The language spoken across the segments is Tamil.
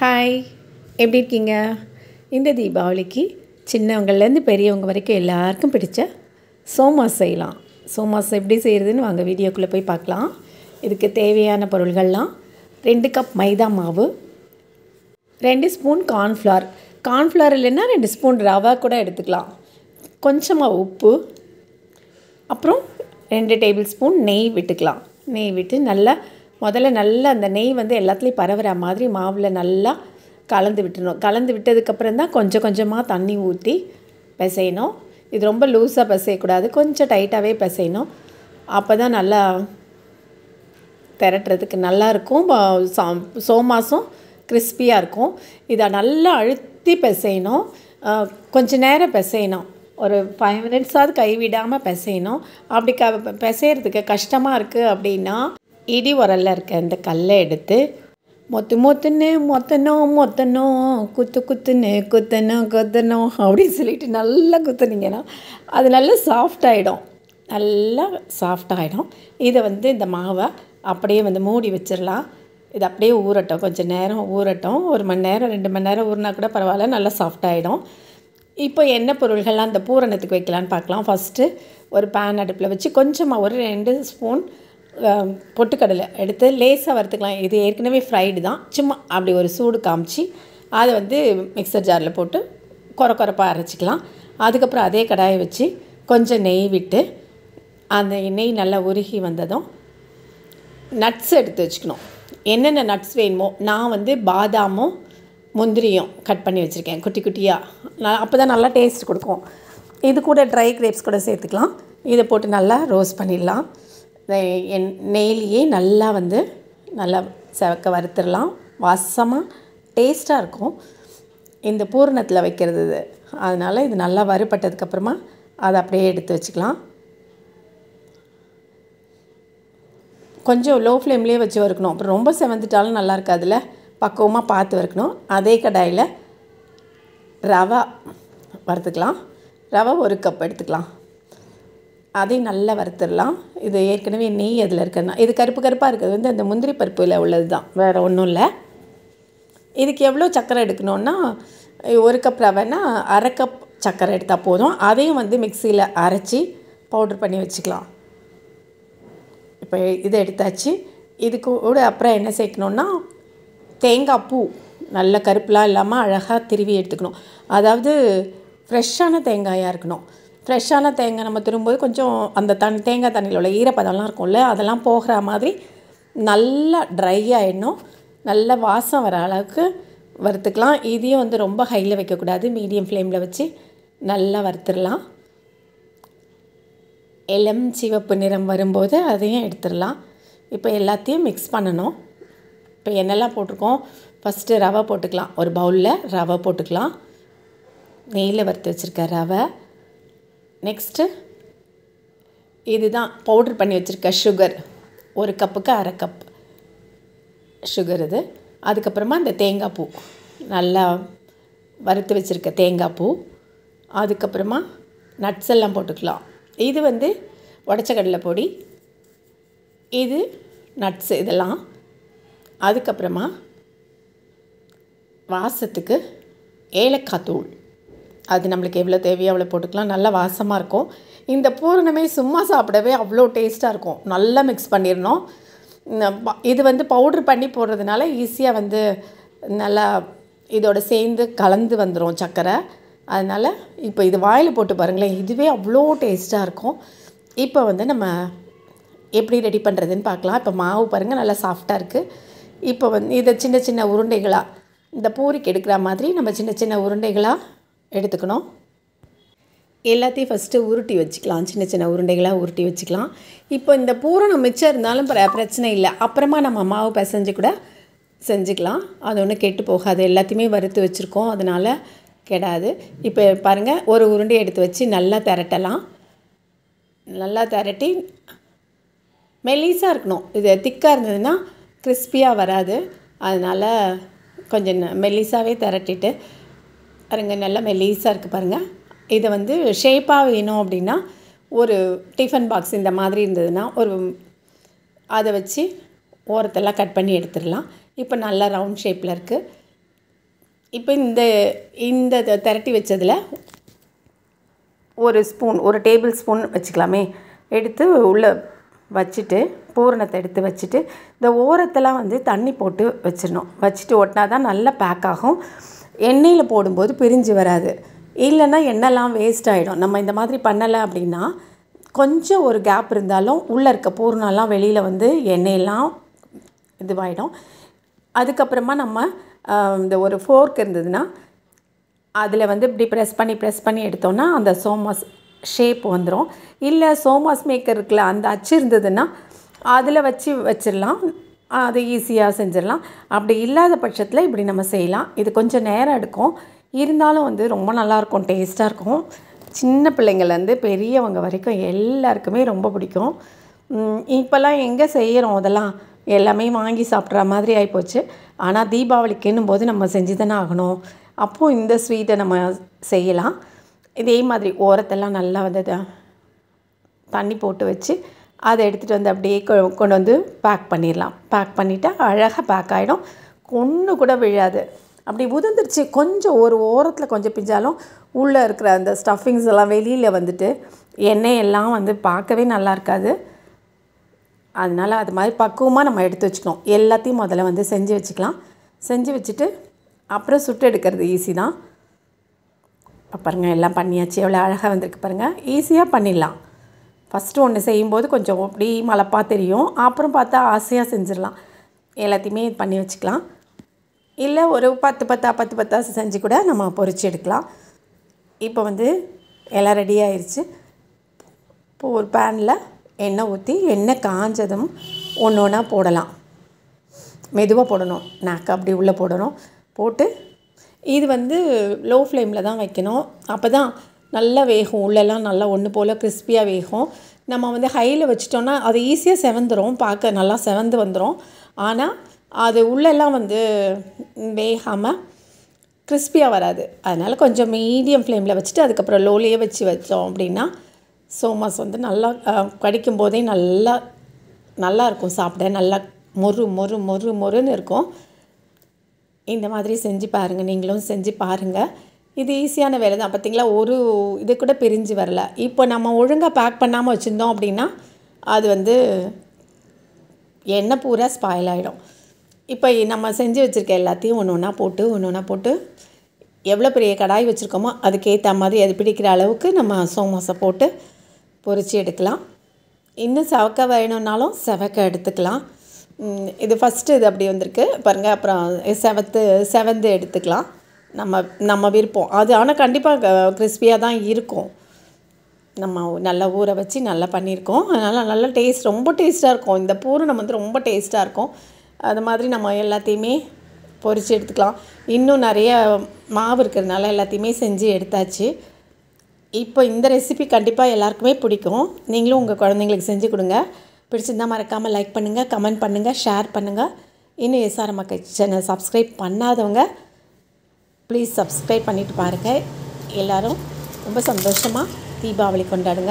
ஹாய் எப்படி இருக்கீங்க இந்த தீபாவளிக்கு சின்னவங்கள்லேருந்து பெரியவங்க வரைக்கும் எல்லாருக்கும் பிடிச்ச சோமாஸ் செய்யலாம் சோமாஸ் எப்படி செய்கிறதுன்னு வாங்க வீடியோக்குள்ளே போய் பார்க்கலாம் இதுக்கு தேவையான பொருள்கள்லாம் ரெண்டு கப் மைதா மாவு ரெண்டு ஸ்பூன் கார்ன்ஃப்ளவர் கார்ன்ஃப்ளவர் இல்லைன்னா ரெண்டு ஸ்பூன் ரவா கூட எடுத்துக்கலாம் கொஞ்சமாக உப்பு அப்புறம் ரெண்டு டேபிள் ஸ்பூன் நெய் விட்டுக்கலாம் நெய் விட்டு நல்லா முதல்ல நல்லா அந்த நெய் வந்து எல்லாத்துலேயும் பரவுற மாதிரி மாவில் நல்லா கலந்து விட்டுறணும் கலந்து விட்டதுக்கப்புறம் தான் கொஞ்சம் கொஞ்சமாக தண்ணி ஊற்றி பிசையணும் இது ரொம்ப லூஸாக பிசையக்கூடாது கொஞ்சம் டைட்டாகவே பிசையணும் அப்போ தான் நல்லா திரட்டுறதுக்கு நல்லாயிருக்கும் சோமாசும் கிறிஸ்பியாக இருக்கும் இதை நல்லா அழுத்தி பிசையணும் கொஞ்ச நேரம் பிசையணும் ஒரு ஃபைவ் மினிட்ஸாவது கைவிடாமல் பிசையணும் அப்படி க பிசையிறதுக்கு கஷ்டமாக இருக்குது அப்படின்னா இடி உரலில் இருக்க இந்த கல்லை எடுத்து மொத்து மொத்துன்னு மொத்தணும் மொத்தணும் குத்து குத்துன்னு குத்தணும் குத்தணும் அப்படின்னு சொல்லிட்டு நல்லா குத்துனீங்கன்னா அது நல்லா சாஃப்ட் ஆகிடும் நல்லா சாஃப்ட் ஆகிடும் இதை வந்து இந்த மாவை அப்படியே வந்து மூடி வச்சிடலாம் இது அப்படியே ஊறட்டும் கொஞ்சம் நேரம் ஊறட்டும் ஒரு மணி நேரம் ரெண்டு மணி நேரம் ஊறினா கூட பரவாயில்ல நல்லா சாஃப்ட் ஆகிடும் இப்போ என்ன பொருள்கள்லாம் அந்த பூரணத்துக்கு வைக்கலான்னு பார்க்கலாம் ஃபஸ்ட்டு ஒரு பேன் அடுப்பில் வச்சு கொஞ்சமாக ஒரு ரெண்டு ஸ்பூன் பொட்டுக்கடலை எடுத்து லேசாக வறுத்துக்கலாம் இது ஏற்கனவே ஃப்ரைடு தான் சும்மா அப்படி ஒரு சூடு காமிச்சு அதை வந்து மிக்சர் ஜாரில் போட்டு குறை குறைப்பாக அரைச்சிக்கலாம் அதுக்கப்புறம் அதே கடாயை வச்சு கொஞ்சம் நெய் விட்டு அந்த நெய் நல்லா உருகி வந்ததும் நட்ஸ் எடுத்து வச்சுக்கணும் என்னென்ன நட்ஸ் வேணுமோ நான் வந்து பாதாமும் முந்திரியும் கட் பண்ணி வச்சுருக்கேன் குட்டி குட்டியாக நான் அப்போ தான் நல்லா டேஸ்ட் கொடுக்கும் இது கூட ட்ரை கிரேப்ஸ் கூட சேர்த்துக்கலாம் இதை போட்டு நல்லா ரோஸ்ட் பண்ணிடலாம் என் நெய்லியே நல்லா வந்து நல்லா செவக்க வறுத்துடலாம் வாசமாக டேஸ்ட்டாக இருக்கும் இந்த பூரணத்தில் வைக்கிறது இது அதனால் இது நல்லா வறுபட்டதுக்கப்புறமா அதை அப்படியே எடுத்து வச்சுக்கலாம் கொஞ்சம் லோ ஃப்ளேம்லேயே வச்சு வறுக்கணும் அப்புறம் ரொம்ப செவந்துட்டாலும் நல்லா இருக்காதுல்ல பக்குவமாக பார்த்து வறுக்கணும் அதே கடாயில் ரவா வறுத்துக்கலாம் ரவா ஒரு கப் எடுத்துக்கலாம் அதையும் நல்லா வறுத்துடலாம் இது ஏற்கனவே நெய் அதில் இருக்கிறதுனா இது கருப்பு கருப்பாக இருக்கிறது வந்து அந்த முந்திரி பருப்பில் உள்ளது தான் வேறு ஒன்றும் இல்லை இதுக்கு எவ்வளோ சர்க்கரை எடுக்கணுன்னா ஒரு கப் ரவைனா அரை கப் சர்க்கரை எடுத்தால் போதும் அதையும் வந்து மிக்சியில் அரைச்சி பவுட்ரு பண்ணி வச்சுக்கலாம் இப்போ இதை எடுத்தாச்சு இது கூட அப்புறம் என்ன சேர்க்கணுன்னா தேங்காய் பூ நல்ல கருப்புலாம் இல்லாமல் அழகாக திருவி எடுத்துக்கணும் அதாவது ஃப்ரெஷ்ஷான தேங்காயாக இருக்கணும் ஃப்ரெஷ்ஷான தேங்காய் நம்ம திரும்பும்போது கொஞ்சம் அந்த தண்ணி தேங்காய் தண்ணியில் உள்ள ஈரப்பதம்லாம் இருக்கும்ல அதெல்லாம் போகிற மாதிரி நல்லா ட்ரை ஆகிடணும் நல்ல வாசம் வர அளவுக்கு வறுத்துக்கலாம் இதையும் வந்து ரொம்ப ஹையில் வைக்கக்கூடாது மீடியம் ஃப்ளேமில் வச்சு நல்லா வறுத்துடலாம் இளம் சிவப்பு நிறம் வரும்போது அதையும் எடுத்துடலாம் இப்போ எல்லாத்தையும் மிக்ஸ் பண்ணணும் இப்போ என்னெல்லாம் போட்டிருக்கோம் ஃபஸ்ட்டு ரவை போட்டுக்கலாம் ஒரு பவுலில் ரவை போட்டுக்கலாம் நெய்யில் வறுத்து வச்சுருக்க ரவை நெக்ஸ்ட்டு இதுதான் பவுட்ரு பண்ணி வச்சுருக்க சுகர் ஒரு கப்புக்கு அரை கப் சுகர் இது அதுக்கப்புறமா இந்த தேங்காய் பூ நல்லா வறுத்து வச்சுருக்க தேங்காய் பூ அதுக்கப்புறமா நட்ஸ் எல்லாம் போட்டுக்கலாம் இது வந்து உடச்ச கடலை பொடி இது நட்ஸ் இதெல்லாம் அதுக்கப்புறமா வாசத்துக்கு ஏலக்காய் தூள் அது நம்மளுக்கு எவ்வளோ தேவையோ அவ்வளோ போட்டுக்கலாம் நல்லா வாசமாக இருக்கும் இந்த பூரணமே சும்மா சாப்பிடவே அவ்வளோ டேஸ்ட்டாக இருக்கும் நல்லா மிக்ஸ் பண்ணிடணும் இது வந்து பவுட்ரு பண்ணி போடுறதுனால ஈஸியாக வந்து நல்லா இதோட சேர்ந்து கலந்து வந்துடும் சர்க்கரை அதனால் இப்போ இது வாயில் போட்டு பாருங்களேன் இதுவே அவ்வளோ டேஸ்ட்டாக இருக்கும் இப்போ வந்து நம்ம எப்படி ரெடி பண்ணுறதுன்னு பார்க்கலாம் இப்போ மாவு பாருங்கள் நல்லா சாஃப்டாக இருக்குது இப்போ வந்து இதை சின்ன சின்ன உருண்டைகளாக இந்த பூரிக்கு எடுக்கிற மாதிரி நம்ம சின்ன சின்ன உருண்டைகளாக எடுத்துக்கணும் எல்லாத்தையும் ஃபஸ்ட்டு உருட்டி வச்சுக்கலாம் சின்ன சின்ன உருண்டைகளாக உருட்டி வச்சுக்கலாம் இப்போ இந்த பூரணம் மிச்சம் இருந்தாலும் பிரச்சனை இல்லை அப்புறமா நம்ம மாவு பிசைஞ்சு கூட செஞ்சுக்கலாம் அது ஒன்றும் கெட்டு போகாது எல்லாத்தையுமே வறுத்து வச்சுருக்கோம் அதனால் கெடாது இப்போ பாருங்கள் ஒரு உருண்டை எடுத்து வச்சு நல்லா திரட்டலாம் நல்லா திரட்டி மெலிசாக இருக்கணும் இது திக்காக இருந்ததுன்னா கிறிஸ்பியாக வராது அதனால் கொஞ்சம் மெலிசாவே திரட்டிட்டு பாருங்கள் நல்லா மெலிசாக இருக்குது பாருங்கள் இதை வந்து ஷேப்பாக வேணும் அப்படின்னா ஒரு டிஃபன் பாக்ஸ் இந்த மாதிரி இருந்ததுன்னா ஒரு அதை வச்சு ஓரத்தெல்லாம் கட் பண்ணி எடுத்துடலாம் இப்போ நல்லா ரவுண்ட் ஷேப்பில் இருக்குது இப்போ இந்த இந்த த- திரட்டி வச்சதில் ஒரு ஸ்பூன் ஒரு டேபிள் ஸ்பூன் வச்சுக்கலாமே எடுத்து உள்ளே வச்சுட்டு பூரணத்தை எடுத்து வச்சுட்டு இந்த ஓரத்தெல்லாம் வந்து தண்ணி போட்டு வச்சிடணும் வச்சுட்டு ஒட்டினா தான் நல்லா பேக் ஆகும் எண்ணெயில் போடும்போது பிரிஞ்சு வராது இல்லைன்னா எண்ணெய்லாம் வேஸ்ட் ஆகிடும் நம்ம இந்த மாதிரி பண்ணலை அப்படின்னா கொஞ்சம் ஒரு கேப் இருந்தாலும் உள்ளே இருக்க பூரணம்லாம் வெளியில் வந்து எண்ணெயெல்லாம் இதுவாகிடும் அதுக்கப்புறமா நம்ம ஆஹ், இந்த ஒரு ஃபோர்க் இருந்ததுன்னா அதில் வந்து இப்படி ப்ரெஸ் பண்ணி ப்ரெஸ் பண்ணி எடுத்தோம்னா அந்த சோமாஸ் ஷேப் வந்துடும் இல்லை சோமாஸ் மேக்கர் இருக்குல்ல அந்த அச்சு இருந்ததுன்னா அதில் வச்சு வச்சிடலாம் அது ஈஸியாக செஞ்சிடலாம் அப்படி இல்லாத பட்சத்தில் இப்படி நம்ம செய்யலாம் இது கொஞ்சம் நேரம் எடுக்கும் இருந்தாலும் வந்து ரொம்ப நல்லாயிருக்கும் டேஸ்ட்டாக இருக்கும் சின்ன பிள்ளைங்கள்லேருந்து பெரியவங்க வரைக்கும் எல்லாருக்குமே ரொம்ப பிடிக்கும் உம், இப்போல்லாம் எங்கே செய்கிறோம் அதெல்லாம் எல்லாமே வாங்கி சாப்பிட்ற மாதிரி ஆகிப்போச்சு ஆனால் தீபாவளிக்குன்னும் போது நம்ம செஞ்சு தானே ஆகணும் அப்போது இந்த ஸ்வீட்டை நம்ம செய்யலாம் இதே மாதிரி ஓரத்தெல்லாம் நல்லா வந்து த- தண்ணி போட்டு வச்சு அதை எடுத்துகிட்டு வந்து அப்படியே கொ- கொண்டு வந்து பேக் பண்ணிடலாம் பேக் பண்ணிட்டா அழகாக பேக் ஆகிடும் ஒன்று கூட விழாது அப்படி உதிர்ந்துருச்சு கொஞ்சம் ஒரு ஓரத்தில் கொஞ்சம் பிஞ்சாலும் உள்ளே இருக்கிற அந்த ஸ்டஃபிங்ஸ் எல்லாம் வெளியில் வந்துட்டு எண்ணெய் எல்லாம் வந்து பார்க்கவே நல்லா இருக்காது அதனால் அது மாதிரி பக்குவமாக நம்ம எடுத்து வச்சுக்கணும் எல்லாத்தையும் முதல்ல வந்து செஞ்சு வச்சுக்கலாம் செஞ்சு வச்சுட்டு அப்புறம் சுட்டு எடுக்கிறது ஈஸி தான் இப்போ பாருங்கள் எல்லாம் பண்ணியாச்சு எவ்வளோ அழகாக வந்திருக்கு பாருங்கள் ஈஸியாக பண்ணிடலாம் ஃபஸ்ட்டு ஒன்று செய்யும்போது கொஞ்சம் அப்படி மலப்பாக தெரியும் அப்புறம் பார்த்தா ஆசையாக செஞ்சிடலாம் எல்லாத்தையுமே பண்ணி வச்சுக்கலாம் இல்லை ஒரு பத்து பத்தா பத்து பத்தா செஞ்சு கூட நம்ம பொரிச்சு எடுக்கலாம் இப்போ வந்து எல்லாம் ரெடி ஆயிடுச்சு இப்போ ஒரு பேனில் எண்ணெய் ஊற்றி எண்ணெய் காஞ்சதும் ஒன்று ஒன்றா போடலாம் மெதுவாக போடணும் நாக்கு அப்படி உள்ளே போடணும் போட்டு இது வந்து லோ ஃப்ளேமில் தான் வைக்கணும் அப்போ தான் நல்லா வேகும் உள்ளெல்லாம் நல்லா ஒன்று போல் கிறிஸ்பியாக வேகும் நம்ம வந்து ஹையில் வச்சிட்டோன்னா அது ஈஸியாக செவந்துரும் பார்க்க நல்லா செவந்து வந்துடும் ஆனால் அது உள்ளெல்லாம் வந்து வேகாமல் கிறிஸ்பியாக வராது அதனால் கொஞ்சம் மீடியம் ஃப்ளேமில் வச்சுட்டு அதுக்கப்புறம் லோலியே வச்சு வச்சோம் அப்படின்னா சோமாஸ் வந்து நல்லா அஹ், கடிக்கும் போதே நல்லா நல்லா இருக்கும் சாப்பிட நல்லா மொறு மொறு மொறு மொறுன்னு இருக்கும் இந்த மாதிரி செஞ்சு பாருங்கள் நீங்களும் செஞ்சு பாருங்கள் இது ஈஸியான வேலை தான் பார்த்தீங்களா ஒரு இது கூட பிரிஞ்சு வரல இப்போ நம்ம ஒழுங்காக பேக் பண்ணாமல் வச்சுருந்தோம் அப்படின்னா அது வந்து எண்ணெய் பூரா ஸ்பாயில் ஆகிடும் இப்போ நம்ம செஞ்சு வச்சுருக்க எல்லாத்தையும் ஒன்று ஒன்றா போட்டு ஒன்று ஒன்றா போட்டு எவ்வளோ பெரிய கடாய் வச்சுருக்கோமோ அதுக்கேற்ற மாதிரி அது பிடிக்கிற அளவுக்கு நம்ம சோமோஸை போட்டு பொரிச்சு எடுக்கலாம் இன்னும் செவக்க வேணும்னாலும் செவக்க எடுத்துக்கலாம் ம், இது ஃபஸ்ட்டு இது அப்படி வந்திருக்கு பாருங்கள் அப்புறம் செவத்து செவந்து எடுத்துக்கலாம் நம்ம நம்ம விருப்பம் அது ஆனால் கண்டிப்பாக கிறிஸ்பியாக தான் இருக்கும் நம்ம நல்லா ஊற வச்சு நல்லா பண்ணியிருக்கோம் அதனால் நல்ல டேஸ்ட் ரொம்ப டேஸ்ட்டாக இருக்கும் இந்த பூரணம் வந்து ரொம்ப டேஸ்ட்டாக இருக்கும் அது மாதிரி நம்ம எல்லாத்தையுமே பொரிச்சு எடுத்துக்கலாம் இன்னும் நிறைய மாவு இருக்கிறதுனால எல்லாத்தையுமே செஞ்சு எடுத்தாச்சு இப்போ இந்த ரெசிபி கண்டிப்பாக எல்லாருக்குமே பிடிக்கும் நீங்களும் உங்கள் குழந்தைங்களுக்கு செஞ்சு கொடுங்க பிடிச்சிருந்தா மறக்காமல் லைக் பண்ணுங்கள் கமெண்ட் பண்ணுங்கள் ஷேர் பண்ணுங்கள் இன்னும் எஸ்ஆர் மக்கள் சேனல் சப்ஸ்கிரைப் பண்ணாதவங்க ப்ளீஸ் சப்ஸ்கிரைப் பண்ணிட்டு பாருங்கள் எல்லோரும் ரொம்ப சந்தோஷமாக தீபாவளி கொண்டாடுங்க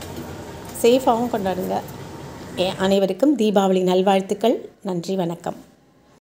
சேஃபாகவும் கொண்டாடுங்க எ- அனைவருக்கும் தீபாவளி நல்வாழ்த்துக்கள் நன்றி வணக்கம்